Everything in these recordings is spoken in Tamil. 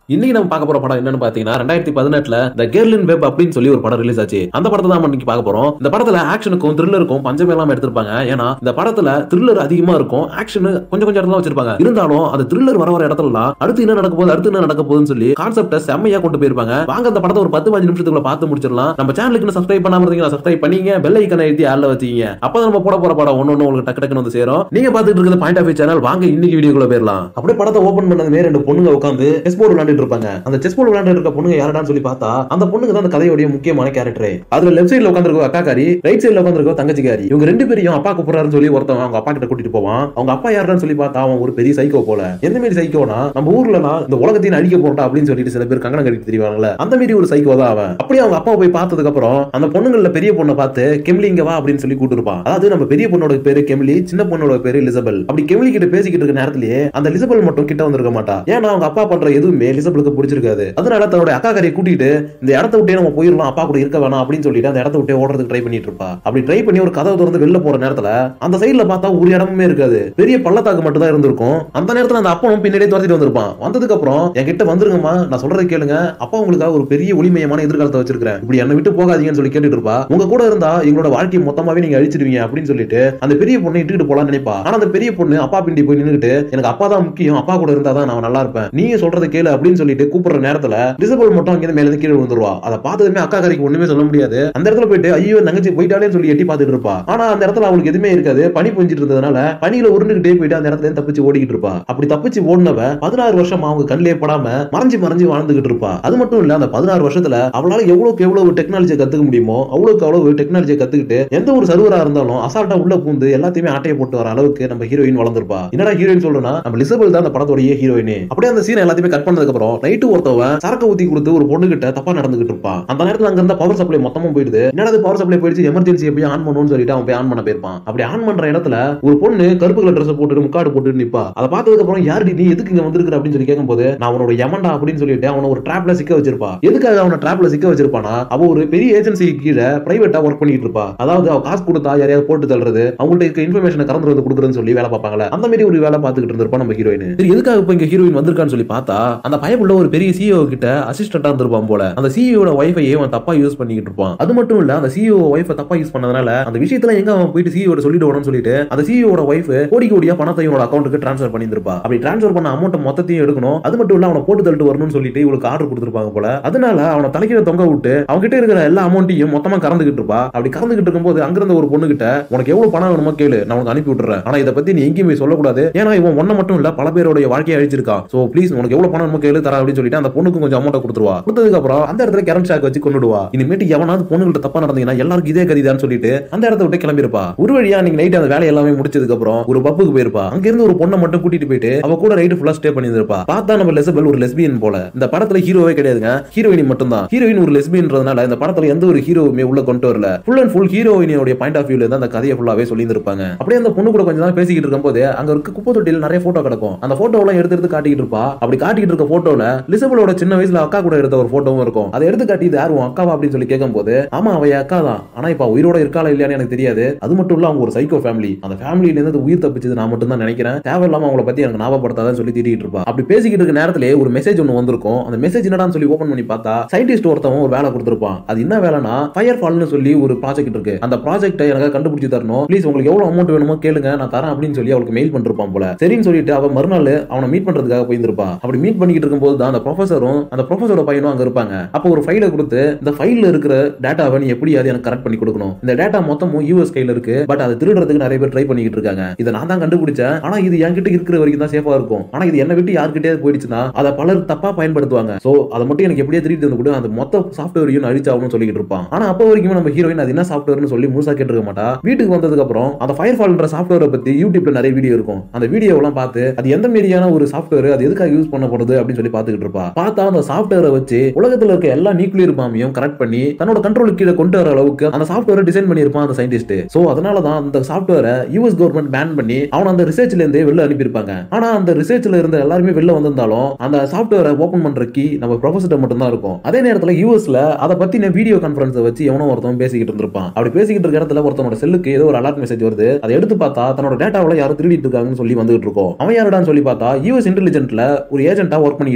இன்னைக்கு நம்ம பார்க்க போற படம் என்னன்னு பாத்தீங்கன்னா ரெண்டாயிரத்தி பதினெட்டுல த கேர்லின் வெப் அப்படின்னு சொல்லி ஒரு படம் ரிலீஸ் ஆச்சு அந்த படத்தை தான் நம்ம இன்னைக்கு பார்க்க போறோம் இந்த படத்துல ஆக்ஷனுக்கும் த்ரில்லருக்கும் பஞ்சமே இல்லாம எடுத்திருப்பாங்க ஏன்னா இந்த படத்துல த்ரில்லர் அதிகமா இருக்கும் ஆக்ஷன் கொஞ்சம் கொஞ்சம் இடத்துல வச்சிருப்பாங்க இருந்தாலும் அந்த த்ரில்லர் வர வர இடத்துலலாம் அடுத்து என்ன நடக்க போகுது அடுத்து என்ன நடக்க போகுதுன்னு சொல்லி கான்செப்ட செம்மையா கொண்டு போயிருப்பாங்க வாங்க அந்த படத்தை ஒரு பத்து பதினஞ்சு நிமிஷத்துக்குள்ள பார்த்து முடிச்சிடலாம் நம்ம சேனலுக்கு சப்ஸ்கிரைப் பண்ணாம இருந்தீங்கன்னா சப்ஸ்கிரைப் பண்ணீங்க பெல் ஐக்கனை எழுதி ஆள்ல வச்சீங்க அப்பதான் நம்ம போட போற படம் ஒன்னு ஒன்னு உங்களுக்கு டக்கு டக்குன்னு வந்து சேரும் நீங்க பாத்துட்டு இருக்கிறது பாயிண்ட் ஆஃப் சேனல் வாங்க இன்னைக்கு வீடியோக்குள்ள போயிடலாம் அப்படியே படத்தை ஓபன் பண்ணதுமே ரெண்டு பொண்ணுங்க உட்காந்து செஸ் போர்டு விளையாண்டுட்டு இருப்பாங்க அந்த செஸ் போர்டு விளையாண்டு இருக்க பொண்ணுங்க யாரடான்னு சொல்லி பார்த்தா அந்த பொண்ணுங்க தான் அந்த கதையோட முக்கியமான கேரக்டர் அதுல லெஃப்ட் சைடுல உட்காந்துருக்க அக்காக்காரி ரைட் சைடுல உட்காந்துருக்க தங்கச்சிக்காரி இவங்க ரெண்டு பேரையும் அப்பா கூப்பிடுறாருன்னு சொல்லி ஒருத்தவன் அவங்க அப்பா கிட்ட கூட்டிட்டு போவான் அவங்க அப்பா யாருன்னு சொல்லி பார்த்தா அவன் ஒரு பெரிய சைக்கோ போல எந்த மாதிரி சைக்கோனா நம்ம ஊர்லலாம் இந்த உலகத்தையும் அழிக்க போறா அப்படின்னு சொல்லிட்டு சில பேர் கங்கணம் கட்டி தெரிவாங்கல்ல அந்த மாதிரி ஒரு சைக்கோ தான் அவன் அப்படியே அவங்க அப்பா போய் பார்த்ததுக்கு அப்புறம் அந்த பொண்ணுங்கள பெரிய பொண்ணை பார்த்து கெமிலி இங்க வா அப்படின்னு சொல்லி கூட்டிருப்பான் அதாவது நம்ம பெரிய பொண்ணோட பேரு கெமிலி சின்ன பொண்ணோட பேரு லிசபெல் அப்படி கெமிலி கிட்ட பேசிக்கிட்டு இருக்க நேரத்திலேயே அந்த லிசபெல் மட்டும் கிட்ட வந்திருக்க மாட்டா ஏன்னா அவங்க அப்பா பண்ற எதுவுமே லிசபெலுக்கு பிடிச்சிருக்காது அதனால தன்னோட அக்கா கரையை கூட்டிட்டு இந்த இடத்த விட்டே நம்ம போயிடலாம் அப்பா கூட இருக்க வேணாம் அப்படின்னு சொல்லிட்டு அந்த இடத்த விட்டே ஓடுறதுக்கு ட்ரை பண்ணிட்டு இருப்பா அப்படி ட்ரை பண்ணி ஒரு கதவை திறந்து வெளில போற நேரத்துல அந்த சைடுல பார்த்தா ஒரு இடமுமே இருக்காது பெரிய பள்ளத்தாக்கு மட்டும் தான் இருந்திருக்கும் அந்த நேரத்துல அந்த அப்பனும் பின்னாடியே துரத்திட்டு வந்திருப்பான் வந்ததுக்கு அப்புறம் என்கிட்ட வந்துருங்கம்மா நான் சொல்றதை கேளுங்க அப்பா உங்களுக்காக ஒரு பெரிய ஒளிமயமான எதிர்காலத்தை வச்சிருக்கிறேன் இப்படி என்ன விட்டு போகாதீங்கன்னு சொல்லி கேட்டுட்டு இருப்பா உங்க கூட இருந்தா எங்களோட வாழ்க்கையை மொத்தமாவே நீங்க அழிச்சிடுவீங்க அப்படின்னு சொல்லிட்டு அந்த பெரிய பொண்ணை இட்டுக்கிட்டு போலாம்னு நினைப்பா ஆனா அந்த பெரிய பொண்ணு அப்பா பிண்டி போய் நின்னுட்டு எனக்கு அப்பா தான் முக்கியம் அப்பா கூட இருந்தா தான் நான் நல்லா இருப்பேன் நீங்க சொல்றதை கேளு அப்படின்னு சொல்லிட்டு கூப்பிடுற நேரத்துல ரிசபல் மட்டும் அங்க மேல இருந்து கீழே விழுந்துருவா அதை பார்த்ததுமே அக்கா கரைக்கு ஒண்ணுமே சொல்ல முடியாது அந்த இடத்துல போயிட்டு ஐயோ தங்கச்சி போயிட்டாலே சொல்லி எட்டி பார்த்துட்டு இருப்பா ஆனா அந்த இடத்துல அவளுக்கு எதுவுமே இருக்காது பனி பொஞ்சிட்டு இருந்ததுனால பனியில உருண்டுகிட்டே போயிட்டு அந்த இடத்துல இருந்து தப்பிச்சு ஓடிக்கிட்டு இருப்பா அப்படி தப்பிச்சு ஓடினவ பதினாறு வருஷம் அவங்க கண்ணிலே படாம மறைஞ்சு மறைஞ்சு வாழ்ந்துகிட்டு இருப்பா அது மட்டும் இல்ல அந்த பதினாறு வருஷத்துல அவளால எவ்வளவுக்கு எவ்வளவு டெக்னாலஜியை கத்துக்க முடியுமோ அவ்வளவுக்கு அவ்வளவு டெக்னாலஜியை கத்துக்கிட்டு எந்த ஒரு சர்வரா இருந்தாலும் அசால்ட்டா உள்ள பூந்து எல்லாத்தையுமே ஆட்டையை போட்டு வர அளவுக்கு நம்ம ஹீரோயின் வளர்ந்துருப்பா என்னடா ஹீரோயின் சொல்றேன்னா நம்ம லிசபெல் தான் அந்த படத்தோடைய ஹீரோயின் அப்படியே அந்த சீன் எல்லாத்தையுமே கட் பண்ணதுக்கு அப்புறம் நைட்டு ஒருத்தவன் சரக்கு ஊத்தி கொடுத்து ஒரு பொண்ணு கிட்ட தப்பா நடந்துகிட்டு இருப்பான் அந்த நேரத்துல அங்க இருந்த பவர் சப்ளை மொத்தமும் போயிடுது என்னடா பவர் சப்ளை போயிடுச்சு எமர்ஜென்சி போய் ஆன் பண்ணணும்னு சொல்லிட்டு அவன் போய் ஆன் பண்ண போயிருப்பான் அப்படி ஆன் பண்ற இடத்துல ஒரு பொண்ணு கருப்பு கலர் ட்ரெஸ் போட்டுட்டு முக்காடு போட்டுட்டு நிப்பா அதை பார்த்ததுக்கு அப்புறம் யாருடி நீ எதுக்கு இங்க வந்திருக்கிற அப்படின்னு சொல்லி கேட்கும்போது நான் அவனோட யமண்டா அப்படின்னு சொல்லிட்டு அவனை ஒரு ட்ராப்ல சிக்க வச்சிருப்பா எதுக்காக அவனை ட்ராப்ல சிக்க வச்சிருப்பானா அவ ஒரு பெரிய ஏஜென்சி கீழே பிரைவேட்டா ஒர்க் பண்ணிட்டு இருப்பா அதாவது அவ காசு கொடுத்தா யாரையாவது போட்டு தள்ளுறது அவங்கள்ட்ட இருக்க இன்ஃபர்மேஷனை கறந்து வந்து கொடுக்குறதுன்னு சொல்லி வேலை பார்ப்பாங்களே அந்த மாதிரி ஒரு வேலை பார்த்துக்கிட்டு இருந்திருப்பா நம்ம ஹீரோயின் சரி எதுக்காக இப்போ இங்க ஹீரோயின் வந்திருக்கான்னு சொல்லி பார்த்தா அந்த பயப்புள்ள ஒரு பெரிய சிஓ கிட்ட அசிஸ்டண்டா இருந்திருப்பான் போல அந்த சிஓட ஒய்ஃபையே அவன் தப்பா யூஸ் பண்ணிக்கிட்டு இருப்பான் அது மட்டும் இல்ல அந்த சிஓ ஒய்ஃபை தப்பா யூஸ் பண்ணதுனால அந்த விஷயத்துல எங்க அவன் போயிட்டு சிஓ சொல்லிடுவோம்னு சொல்லிட்டு அந்த சிஓட ஒய்ஃப் கோடி கோடியா பணத்தை இவனோட அக்கௌண்ட்டுக்கு ட்ரான்ஸ்ஃபர் பண்ணியிருப்பா அப்படி ட்ரான்ஸ்ஃபர் பண்ண அமௌண்ட் மொத்தத்தையும் எடுக்கணும் அது மட்டும் இல்ல அவனை போட்டு தள்ளிட்டு வரணும்னு சொல்லிட்டு இவளுக்கு ஆர்டர் கொடுத்துருப்பாங்க போல அதனால அவனை தலைக்கிற தொங்க விட்டு அவங்க கிட்ட இருக்கிற எல்லா அமௌண்ட்டையும் மொத்தமா கறந்துகிட்டு இருப்பா அப்படி கறந்துகிட்டு இருக்கும்போது அங்கிருந்த ஒரு பொண்ணு கிட்ட உனக்கு எவ்வளவு பணம் வேணுமோ கேளு நான் உனக்கு அனுப்பி விட்டுறேன் ஆனா இதை பத்தி நீ எங்கேயுமே சொல்லக்கூடாது ஏன்னா இவன் ஒன்ன மட்டும் இல்ல பல பேருடைய வாழ்க்கையை அழிச்சிருக்கான் சோ ப்ளீஸ் உனக்கு எவ்வளவு பணம் வேணுமோ கேளு தரேன் அப்படின்னு சொல்லிட்டு அந்த பொண்ணுக்கு கொஞ்சம் அமௌண்ட் கொடுத்துருவா கொடுத்ததுக்கு அப்புறம் அந்த இடத்துல கரண்ட் ஷாக் வச்சு கொண்டுடுவா இனிமேட்டு எவனாவது பொண்ணுகிட்ட தப்பா நடந்தீங்கன்னா எல்லாருக்கும் இதே கதிதான்னு சொல்லிட்டு அந்த இடத்த விட்டு கிளம்பிருப்பா ஒரு வழியா நீங்க நைட் அந்த வேலை எல்லாமே முடிச்சதுக்கு அப்புறம் ஒரு பப்புக்கு போயிருப்பா அங்க இருந்து ஒரு பொண்ணை மட்டும் கூட்டிட்டு போயிட்டு அவ கூட நைட்டு ஃபுல்லா ஸ்டே பண்ணியிருப்பா பார்த்தா நம்ம லெசபல் ஒரு லெஸ்பியன் போல இந்த படத்துல ஹீரோவே கிடையாதுங்க ஹீரோயின் மட்டும் தான் ஹீரோயின் ஒரு லெஸ்பியன்றதுனால இந்த படத்துல எந்த ஒரு ஹீரோவுமே உள்ள கொண்டு வரல ஃபுல் அண்ட் ஃபுல் ஹீரோயினோட பாயிண்ட் ஆஃப் வியூல இருந்து அந்த கதையை ஃபுல்லாவே சொல்லியிருப்பாங்க அப்படியே அந்த பொண்ணு கூட கொஞ்சம் தான் பேசிக்கிட்டு இருக்கும்போது அங்க இருக்க குப்பை தொட்டியில் நிறைய போட்டோ கிடக்கும் அந்த போட்டோ எல்லாம் எடுத்து எடுத்து காட்டிக்கிட்டு இருப்பா அப்படி காட்டிக்கிட்டு இருக்க போட்டோல லிசபலோட சின்ன வயசுல அக்கா கூட எடுத்த ஒரு போட்டோவும் இருக்கும் அதை எடுத்து காட்டி இது யார் உன் அக்காவா அப்படின்னு சொல்லி கேட்கும்போது ஆமா அவ என் அக்கா தான் ஆனா இப்ப உயிரோட இருக்காளா இல்லையான்னு எனக்கு தெரியாது அது மட்டும் இல்ல அவங்க ஒரு சைக்கோ ஃபேமிலி அந்த ஃபேமிலில இருந்து உயிர் தப்பிச்சது நான் மட்டும் தான் நினைக்கிறேன் தேவையில்லாம அவங்கள பத்தி எனக்கு ஞாபகப்படுத்தாதான் சொல்லி திட்டிட்டு இருப்பா அப்படி பேசிக்கிட்டு இருக்க நேரத்திலே ஒரு மெசேஜ் ஒன்று வந்திருக்கும் அந்த மெசேஜ் என்னடான்னு சொல்லி ஓபன் பண்ணி பார்த்தா சயின்டிஸ்ட் ஒருத்தவன் ஒரு வேலை கொடுத்திருப்பான் அது என்ன வேலைனா ஃபயர் ஃபால்னு சொல்லி ஒரு ப்ராஜெக்ட் இருக்கு அந்த ப்ராஜெக்ட்டை எனக்கு கண்டுபிடிச்சு தரணும் ப்ளீஸ் உங்களுக்கு எவ்வளவு அமௌண்ட் வேணுமோ கேளுங்க நான் தரேன் அப்படின்னு சொல்லி அவளுக்கு மெயில் பண்ணிருப்பான் போல சரின்னு சொல்லிட்டு அவ மறுநாள் அவனை மீட் பண்றதுக்காக போயிருந்திருப்பா அப்படி மீட் பண்ணிக்கிட்டு இருக்கும்போது தான் அந்த ப்ரொஃபஸரும் அந்த ப்ரொஃபஸரோட பையனும் அங்க இருப்பாங்க அப்போ ஒரு ஃபைலை கொடுத்து இந்த ஃபைல்ல இருக்கிற டேட்டாவை நீ எப்படி அது எனக்கு கரெக்ட் பண்ணி கொடுக்கணும் இந்த டேட்டா மொத்தமும் யூஎஸ் கையில இருக்கு பட் அதை திருடுறதுக்கு நிறைய பேர் ட்ரை பண்ணிக்கிட்டு இருக்காங்க இதை நான் தான் கண்டுபிடிச்சேன் ஆனா இது என்கிட்ட இருக்கிற வரைக்கும் தான் சேஃபா இருக்கும் ஆனா இது என்ன விட்டு யார்கிட்டயே போயிடுச்சுன்னா அதை பலர் தப்பா பயன்படுத்துவாங்க சோ அதை மட்டும் எனக்கு எப்படியே திருடி வந்து கூட அந்த மொத்த சாஃப்ட்வேரையும் அழிச்சாகணும்னு சொல்லிட்டு இருப்பான் ஆனா அப்போ வரைக்கும் நம்ம ஹீரோயின் அது என்ன சாஃப்ட்வேர்னு சொல்லி முழுசா கேட்டிருக்க மாட்டா வீட்டுக்கு வந்ததுக்கு அப்புறம் அந்த ஃபயர் ஃபால்ன்ற சாஃப்ட்வேரை பத்தி யூடியூப்ல நிறைய வீடியோ இருக்கும் அந்த வீடியோ எல்லாம் பார்த்து அது எந்த மாதிரியான ஒரு சாஃப்ட்வேர் அது எதுக்காக யூஸ் பண்ணப்படுது அப்படின்னு சொல்லி பார்த்துக்கிட்டு இருப்பா பார்த்தா அந்த சாஃப்ட்வேரை வச்சு உலகத்துல இருக்க எல்லா நியூக்ளியர் பாமையும் கரெக்ட் பண்ணி தன்னோட கண்ட்ரோல் கீழே கொண்டு வர அளவுக்கு அந்த சாஃப்ட்வேரை டிசைன் பண்ணியிருப்பான் அந்த சயின்டிஸ்ட் சோ அதனால தான் அந்த சாஃப்ட்வேரை யூஎஸ் கவர்மெண்ட் பேன் பண்ணி அவன் அந்த ரிசர்ச்ல இருந்தே வெளில அனுப்பியிருப்பாங்க ஆனா அந்த ரிசர்ச்ல இருந்த எல்லாருமே வெளில வந்திருந்தாலும் அந்த சாஃப்ட்வேரை ஓபன் பண்ற கீ நம்ம ப்ரொஃபஸர் மட்டும் தான் இருக்கும் அதே நேரத்துல யூஎஸ்ல அதை பத்தின வீடியோ கான்பரன்ஸ் வச்சு எவனோ ஒருத்தன் பேசிக்கிட்டு இருந்திருப்பான் அப்படி பேசிக்கிட்டு இருக்க இடத்துல ஒருத்தனோட செல்லுக்கு ஏதோ ஒரு அலர்ட் மெசேஜ் வருது அதை எடுத்து பார்த்தா தன்னோட டேட்டாவில் யாரும் திருடிட்டு இருக்காங்கன்னு சொல்லி வந்துகிட்டு இருக்கோம் அவன் யாருடான்னு சொல்லி பார்த்தா யூஎஸ் இன்டெலிஜென்ட்ல ஒரு ஏஜென்ட்டா ஒர்க் பண்ணிட்டு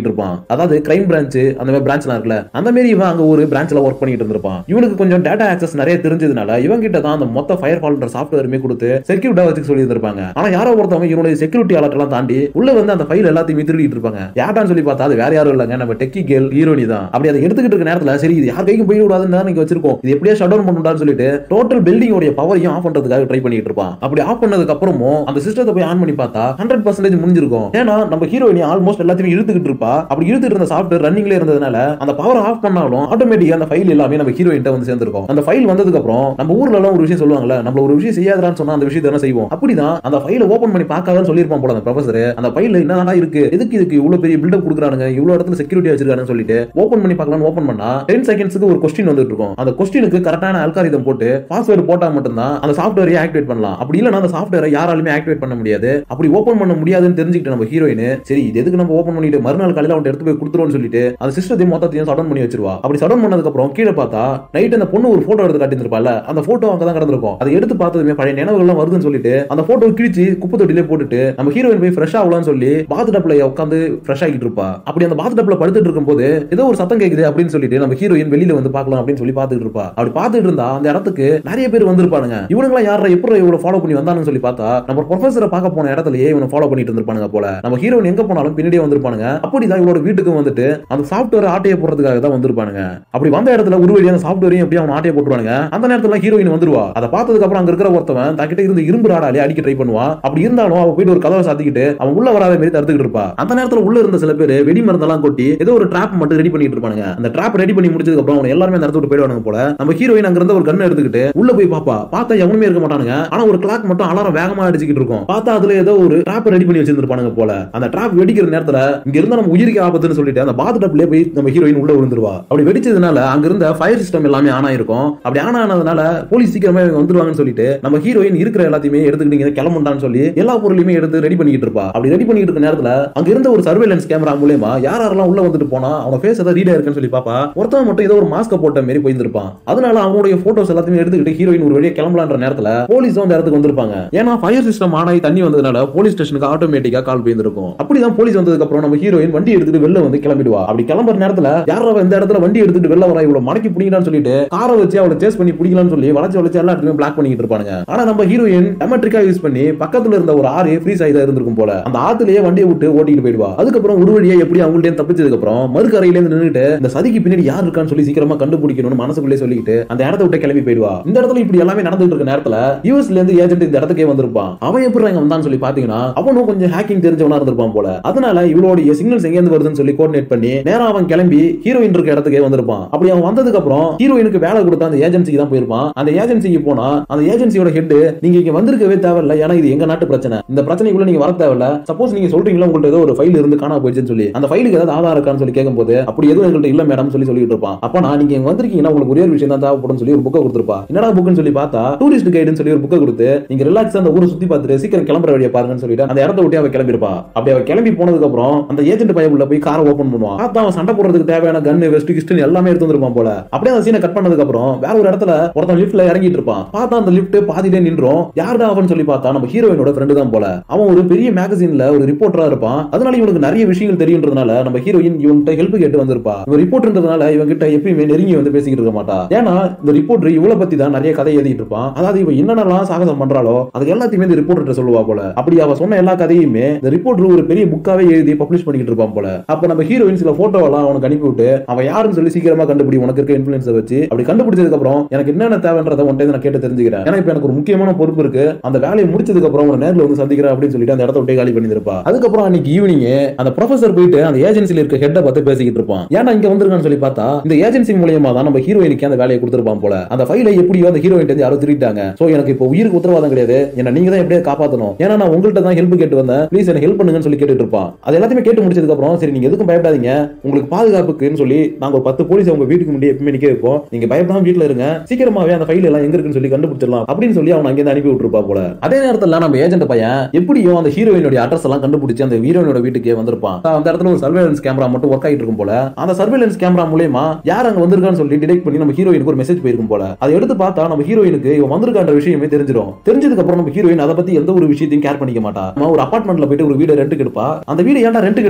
பண்ணிட்டு இருப்பான் அதாவது கிரைம் பிரான்ச் அந்த மாதிரி பிரான்ச்லாம் இருக்குல்ல அந்த மாதிரி இவன் அங்க ஒரு பிரான்ச்ல ஒர்க் பண்ணிட்டு இருந்திருப்பான் இவனுக்கு கொஞ்சம் டேட்டா ஆக்சஸ் நிறைய தெரிஞ்சதுனால இவன் கிட்ட தான் அந்த மொத்த ஃபயர் ஃபால்ன்ற சாஃப்ட்வேருமே கொடுத்து செக்யூரிட்டா வச்சு சொல்லி இருந்திருப்பாங்க ஆனா யாரோ ஒருத்தவங்க இவனுடைய செக்யூரிட்டி அலர்ட் எல்லாம் தாண்டி உள்ள வந்து அந்த ஃபைல் எல்லாத்தையுமே திருடிட்டு இருப்பாங்க யார்டான்னு சொல்லி பார்த்தா அது வேற யாரும் இல்லைங்க நம்ம டெக்கி கேல் ஹீரோனி தான் அப்படி அதை எடுத்துக்கிட்டு இருக்க நேரத்துல சரி இது யார் கைக்கும் போய் விடாதுன்னு தான் நீங்க வச்சிருக்கோம் இது எப்படியா ஷட் டவுன் பண்ணுடான்னு சொல்லிட்டு டோட்டல் பில்டிங்கோட பவரையும் ஆஃப் பண்றதுக்காக ட்ரை பண்ணிட்டு இருப்பான் அப்படி ஆஃப் பண்ணதுக்கு அப்புறமும் அந்த சிஸ்டத்தை போய் ஆன் பண்ணி பார்த்தா ஹண்ட்ரட் பர்சன்டேஜ் முடிஞ்சிருக்கும் ஏன்னா நம்ம ஹீரோயினி ஆல்மோஸ்ட் எல்லாத்தையும் இழுத்துக்கிட்டு இருப்பா அப்படி இழுத்துட்டு இருந்த சாஃப்ட்வேர் ரன்னிங்ல இருந்ததுனால அந்த பவர் ஆஃப் பண்ணாலும் ஆட்டோமேட்டிக்கா அந்த ஃபைல் எல்லாமே நம்ம ஹீரோயின் வந்து சேர்ந்திருக்கும் அந்த ஃபைல் வந்ததுக்கு அப்புறம் நம்ம ஊர்ல எல்லாம் ஒரு விஷயம் சொல்லுவாங்கல்ல நம்ம ஒரு விஷயம் செய்யாதான்னு சொன்னா அந்த விஷயத்தை என்ன செய்வோம் அப்படிதான் அந்த ஃபைலை ஓபன் பண்ணி பார்க்காதன்னு சொல்லியிருப்பான் போல அந்த ப்ரொஃபசர் அந்த ஃபைல்ல என்னடா இருக்கு எதுக்கு இதுக்கு இவ்வளவு பெரிய பில்டப் கொடுக்குறானுங்க இவ்வளவு இடத்துல செக்யூரிட்டி வச்சிருக்காங்கன்னு சொல்லிட்டு ஓபன் பண்ணி பார்க்கலாம்னு ஓபன் பண்ணா டென் செகண்ட்ஸ்க்கு ஒரு கொஸ்டின் வந்துட்டு இருக்கும் அந்த கொஸ்டினுக்கு கரெக்டான அல்காரிதம் போட்டு பாஸ்வேர்டு போட்டா மட்டும்தான் அந்த சாஃப்ட்வேரை ஆக்டிவேட் பண்ணலாம் அப்படி இல்லைன்னா அந்த சாஃப்ட்வேரை யாராலுமே ஆக்டிவேட் பண்ண முடியாது அப்படி ஓபன் பண்ண முடியாதுன்னு தெரிஞ்சுக்கிட்டு நம்ம ஹீரோயின் சரி இது எதுக்கு நம்ம ஓபன் பண்ணிட்டு மறுநாள் காலையில அவன் எடுத்து போய் கொடுத்துருவோம்னு சொல்லிட்டு அந்த சிஸ்டத்தையும் மொத்தத்தையும் சடன் பண்ணி வச்சிருவா அப்படி சடன் பண்ணதுக்கு அப்புறம் கீழே பார்த்தா நைட் அந்த பொண்ணு ஒரு போட்டோ எடுத்து காட்டியிருப்பால அந்த போட்டோ அங்க தான் கிடந்திருக்கும் அதை எடுத்து பார்த்ததுமே பழைய நினைவுகள் எல்லாம் வருதுன்னு சொல்லிட்டு அந்த போட்டோ கிழிச்சு குப்பை தொட்டிலே போட்டுட்டு நம்ம ஹீரோயின் போய் ஃப்ரெஷ் ஆகலாம்னு சொல்லி பாத் டப்ல உட்காந்து ஃப்ரெஷ் ஆகிட்டு இருப்பா அப்படி அந்த பாத் டப்ல படுத்துட்டு இருக்கும்போது ஏதோ ஒரு சத்தம் கேக்குது அப்படின்னு சொல்லிட்டு நம்ம ஹீரோயின் வெளியில வந்து பார்க்கலாம் அப்படின்னு சொல்லி பார்த்துட்டு இருப்பா அப்படி பார்த்துட்டு இருந்தா அந்த இடத்துக்கு நிறைய பேர் வந்திருப்பானுங்க இவனுங்களா யாரா எப்படி இவ்வளவு ஃபாலோ பண்ணி வந்தானு சொல்லி பார்த்தா நம்ம ப்ரொஃபஸரை பார்க்க போன இடத்துலயே இவனை ஃபாலோ பண்ணிட்டு இருந்திருப்பானுங்க போல நம்ம ஹீரோயின் எங்க போனாலும் பின்னாடியே வந்திருப்பானுங்க அப்படிதான் இவளோட வீட்டுக்கு வந்துட்டு அந்த சாஃப்ட்வேர் ஆட்டையை போடுறதுக்காக தான் வந்திருப்பானுங்க அப்படி வந்த இடத்துல ஒரு வழியா அந்த சாஃப்ட்வேரையும் எப்படி அவன் ஆட்டையை போட்டுருவானுங்க அந்த நேரத்துல ஹீரோயின் வந்துருவா அதை பார்த்ததுக்கு அப்புறம் அங்க இருக்கிற ஒருத்தவன் தங்கிட்ட இருந்து இரும்பு ராடாலே அடிக்க ட்ரை பண்ணுவா அப்படி இருந்தாலும் அவ போயிட்டு ஒரு கதவை சாத்திக்கிட்டு அவன் உள்ள வராத மாதிரி தடுத்துக்கிட்டு இருப்பா அந்த நேரத்துல உள்ள இருந்த சில பேர் வெடி மருந்தெல்லாம் கொட்டி ஏதோ ஒரு ட்ராப் மட்டும் ரெடி பண்ணிட்டு இருப்பானுங்க அந்த ட்ராப் ரெடி பண்ணி முடிச்சதுக்கு அப்புறம் அவன் எல்லாருமே அந்த இடத்த விட்டு போயிடுவானுங்க போல நம்ம ஹீரோயின் அங்க இருந்த ஒரு கண்ணை எடுத்துக்கிட்டு உள்ள போய் பாப்பா பார்த்தா எவனுமே இருக்க மாட்டானுங்க ஆனா ஒரு கிளாக் மட்டும் அலாரம் வேகமா அடிச்சுக்கிட்டு இருக்கும் பார்த்தா அதுல ஏதோ ஒரு ட்ராப் ரெடி பண்ணி வச்சிருந்திருப்பானுங்க போல அந்த ட்ராப் வெடிக்கிற நேரத்துல இங்க இருந்தா நம்ம உயிருக்கு ஆபத்துன்னு சொல்லிட்டு அந்த பாத் டப்லயே போய் நம்ம ஹீரோயின் உள்ள விழுந்துருவா அப்படி வெடிச்சதுனால அங்க இருந்த ஃபயர் சிஸ்டம் எல்லாமே ஆன் ஆயிருக்கும் அப்படி ஆன் ஆனதுனால போலீஸ் சீக்கிரமே இவங்க வந்துருவாங்கன்னு சொல்லிட்டு நம்ம ஹீரோயின் இருக்கிற எல்லாத்தையுமே எடுத்துக்கிட்டு இங்க கிளம்புண்டான்னு சொல்லி எல்லா பொருளையுமே எடுத்து ரெடி பண்ணிட்டு இருப்பா அப்படி ரெடி பண்ணிட்டு இருக்க நேரத்துல அங்க இருந்த ஒரு சர்வேலன்ஸ் கேமரா மூலயமா யார் யாரெல்லாம் உள்ள வந்துட்டு போனா அவங்க ஃபேஸ் ஏதாவது ரீட் ஆயிருக்குன்னு சொல்லி பாப்பா ஒருத்தவன் மட்டும் ஏதோ ஒரு மாஸ்க போட்ட மாதிரி போயிருந்திருப்பான் அதனால அவனுடைய போட்டோஸ் எல்லாத்தையுமே எடுத்துக்கிட்டு ஹீரோயின் ஒரு வழியா கிளம்பலான்ற நேரத்துல போலீஸ் அந்த இடத்துக்கு வந்திருப்பாங்க ஏன்னா ஃபயர் சிஸ்டம் ஆன் ஆகி தண்ணி வந்ததுனால போலீஸ் ஸ்டேஷனுக்கு ஆட்டோமேட்டிக்கா கால் போயிருந்திருக்கும் அப்படிதான் போலீஸ் வந்ததுக்கு அப்புறம் நம்ம ஹீரோயின் வண்டி எடுத்துட்டு வெளில வந்து கிளம்பிடுவா அப்படி கிளம்புற நேரத்துல யாரோ இந்த இடத்துல வண்டி எடுத்துட்டு வெளில வரா இவ்வளவு மடக்கி பிடிக்கலாம்னு சொல்லிட்டு காரை வச்சு அவளை சேஸ் பண்ணி பிடிக்கலாம்னு சொல்லி வளைச்சு வளைச்சு எல்லா இடத்துலயும் பிளாக் பண்ணிட்டு இருப்பாங்க ஆனா நம்ம ஹீரோயின் டெமெட்ரிக்கா யூஸ் பண்ணி பக்கத்துல இருந்த ஒரு ஆறு ஃப்ரீஸ் ஆகி இருந்திருக்கும் போல அந்த ஆத்துலயே வண்டியை விட்டு ஓட்டிட்டு போயிடுவா அதுக்கப்புறம் ஒரு வழியா எப்படி அவங்கள்ட்ட தப்பிச்சதுக்கு அப்புறம் மறுக்கரையில இருந்து நின்னுட்டு இந்த சதிக்கு பின்னாடி யார் இருக்கான்னு சொல்லி சீக்கிரமா கண்டுபிடிக்கணும்னு மனசுக்குள்ளே சொல்லிட்டு அந்த இடத்த விட்டு கிளம்பி போயிடுவா இந்த இடத்துல இப்படி எல்லாமே நடந்துட்டு இருக்க நேரத்துல யூஎஸ்ல இருந்து ஏஜென்ட் இந்த இடத்துக்கே வந்திருப்பான் அவன் எப்படி இங்க வந்தான்னு சொல்லி பாத்தீங்கன்னா அவனும் கொஞ்சம் ஹேக்கிங் தெரிஞ்சவனா இருந்திருப்பான் போல அதனால இவளுடைய சிக்னல்ஸ் எங்க இருந்து வருதுன்னு சொல்லி கோஆர்டினேட் பண்ணி நேரா அவன் கிளம்பி ஹீரோயின் இருக்க இடத்துக்கே வந்திருப்பான் அப்படி அவன் வந்ததுக்கு அப்புறம் ஹீரோயினுக்கு வேலை கொடுத்த அந்த ஏஜென்சிக்கு தான் போயிருப்பான் அந்த ஏஜென்சிக்கு போனா அந்த ஏஜென்சியோட ஹெட் நீங்க இங்க வந்திருக்கவே தேவையில்ல ஏன்னா இது எங்க நாட்டு பிரச்சனை இந்த பிரச்சனைக்குள்ள நீங்க வர தேவையில்ல சப்போஸ் நீங்க சொல்றீங்களா உங்கள்ட்ட ஏதோ ஒரு ஃபைல் இருந்து காணா போயிடுச்சுன்னு சொல்லி அந்த ஃபைலுக்கு ஏதாவது ஆதாரம் இருக்கான்னு சொல்லி கேட்கும்போது அப்படி எதுவும் எங்கள்ட்ட இல்ல மேடம் சொல்லி சொல்லிட்டு இருப்பான் அப்ப நான் நீங்க இங்க வந்திருக்கீங்கன்னா உங்களுக்கு ஒரே ஒரு விஷயம் தான் தேவைப்படும் சொல்லி ஒரு புக்கை கொடுத்துருப்பா என்னடா புக்குன்னு சொல்லி பார்த்தா டூரிஸ்ட் கைடுன்னு சொல்லி ஒரு புக்கை கொடுத்து நீங்க ரிலாக்ஸ் அந்த ஊரை சுத்தி பார்த்துட்டு சீக்கிரம் கிளம்புற வழியை பாருங்கன்னு சொல்லிட்டு அந்த இடத்த விட்டு அவ கிளம்பிருப்பா அப்படி அவ கிளம்பி போனதுக்கு அப்புறம் அந்த ஏஜென்ட் பையன் உள்ள போய் காரை ஓபன் பண்ணுவான் பார்த்தா அவன் சண்டை போடுறதுக்கு தேவையான கன்னு வெஸ்ட் கிஸ்ட் எல்லாமே எடுத்து வந்திருப்பான் போல அப்படியே அந்த சீனை கட் பண்ணதுக்கு அப்புறம் வேற ஒரு இடத்துல ஒருத்தன் லிஃப்ட்ல இறங்கிட்டு இருப்பான் பார்த்தா அந்த லிஃப்ட் பாதியிலே நின்றோம் யாருடா அவன் சொல்லி பார்த்தா நம்ம ஹீரோயினோட ஃப்ரெண்டு தான் போல அவன் ஒரு பெரிய மேகசின்ல ஒரு ரிப்போர்ட்டரா இருப்பான் அதனால இவனுக்கு நிறைய விஷயங்கள் தெரியுன்றதுனால நம்ம ஹீரோயின் இவன்கிட்ட ஹெல்ப் கேட்டு வந்திருப்பா இவன் ரிப்போர்ட்ன்றதுனால இவன் கிட்ட எப்பயுமே நெருங்கி வந்து பேசிக்கிட்டு இருக்க மாட்டா ஏன்னா இந்த ரிப்போர்ட்டர் இவளை பத்தி தான் நிறைய கதை எழுதிட்டு இருப்பான் அதாவது இவன் என்னென்னலாம் சாகசம் பண்றாளோ அது எல்லாத்தையுமே இந்த ரிப்போர்ட்டர் சொல்லுவா போல அப்படி அவ சொன்ன எல்லா கதையுமே இந்த ரிப்போர்ட்டர் ஒரு பெரிய புக்காவே எழுதி பப்ளிஷ் பண்ணிக்கிட்டு இருப்பான் போல அப்ப நம்ம ஹீரோயின் சில போட்டோ எல்லாம் அவனுக்கு அனுப்பி விட்டு அவன் யாருன்னு சொல்லி சீக்கிரமா கண்டுபிடி உனக்கு இருக்க இன்ஃபுளுன்ஸை வச்சு அப்படி கண்டுபிடிச்சதுக்கு அப்புறம் எனக்கு என்னென்ன தேவைன்றதை உன்கிட்ட நான் கேட்டு தெரிஞ்சுக்கிறேன் ஏன்னா இப்ப எனக்கு ஒரு முக்கியமான பொறுப்பு இருக்கு அந்த வேலையை முடிச்சதுக்கு அப்புறம் உன நேர்ல வந்து சந்திக்கிறேன் அப்படின்னு சொல்லிட்டு அந்த இடத்த விட்டே காலி பண்ணிருப்பா அதுக்கப்புறம் அன்னைக்கு ஈவினிங் அந்த ப்ரொஃபசர் போயிட்டு அந்த ஏஜென்சில இருக்க ஹெட்டை பார்த்து பேசிக்கிட்டு இருப்பான் ஏன்னா இங்க வந்திருக்கான்னு சொல்லி பார்த்தா இந்த ஏஜென்சி மூலியமா தான் நம்ம ஹீரோயினுக்கு அந்த வேலையை கொடுத்திருப்பான் போல அந்த ஃபைலை எப்படியோ அந்த ஹீரோயின் யாரோ திருட்டாங்க சோ எனக்கு இப்போ உயிருக்கு உத்தரவாதம் கிடையாது என்ன நீங்க தான் எப்படியே காப்பாத்தணும் ஏன்னா நான் உங்கள்ட்ட தான் ஹெல்ப் கேட்டு வந்தேன் ப்ளீஸ் எனக்கு ஹெல்ப் பண்ணுங்கன்னு சொல்லி கேட்டுட்டு இருப்பான் அது எல்லாத்தையுமே கேட்டு முடிச்சதுக்கு அப்புறம் சரி நீங்க எதுக்கும் பயப்படாதீங்க உங்களுக்கு பாதுகாப்புக்குன்னு சொல்லி நாங்க ஒரு பத்து போலீஸ் உங்க வீட்டுக்கு முன்னாடி எப்பவுமே நிக்க வைப்போம் நீங்க பயப்படாம வீட்டுல இருங்க சீக்கிரமாவே அந்த ஃபைல் எல்லாம் எங்க இருக்குன்னு சொல்லி கண்டுபிடிச்சிடலாம் அப்படின்னு சொல்லி அவன் அங்கே அனுப்பி விட்டுருப்பா போல அதே நேரத்துல நம்ம ஏஜென்ட் பையன் எப்படியும் அந்த ஹீரோயினுடைய அட்ரஸ் எல்லாம் கண்டுபிடிச்சு அந்த ஹீரோயினோட வீட்டுக்கே வந்திருப்பான் அந்த இடத்துல ஒரு சர்வேலன்ஸ் கேமரா மட்டும் ஒர்க் ஆகிட்டு இருக்கும் போல அந்த சர்வேலன்ஸ் கேமரா மூலயமா யார் அங்க வந்திருக்கான்னு சொல்லி டிடெக்ட் பண்ணி நம்ம ஹீரோயினுக்கு ஒரு மெசேஜ் போயிருக்கும் போல அதை எடுத்து பார்த்தா நம்ம ஹீரோயினுக்கு இவன் வந்திருக்கான்ற விஷயமே தெரிஞ்சிடும் தெரிஞ்சதுக்கு அப்புறம் நம்ம ஹீரோயின் அதை பத்தி எந்த ஒரு விஷயத்தையும் கேர் பண்ணிக்க மாட்டா அவன் ஒரு அபார்ட்மெண்ட்ல போயிட்டு ஒரு வீடு ரெண்டுக்கு எடுப்பா அந்த வீடு ஏன்டா ரெண்டுக்கு எடுத்துக்கான்னு சொல்லி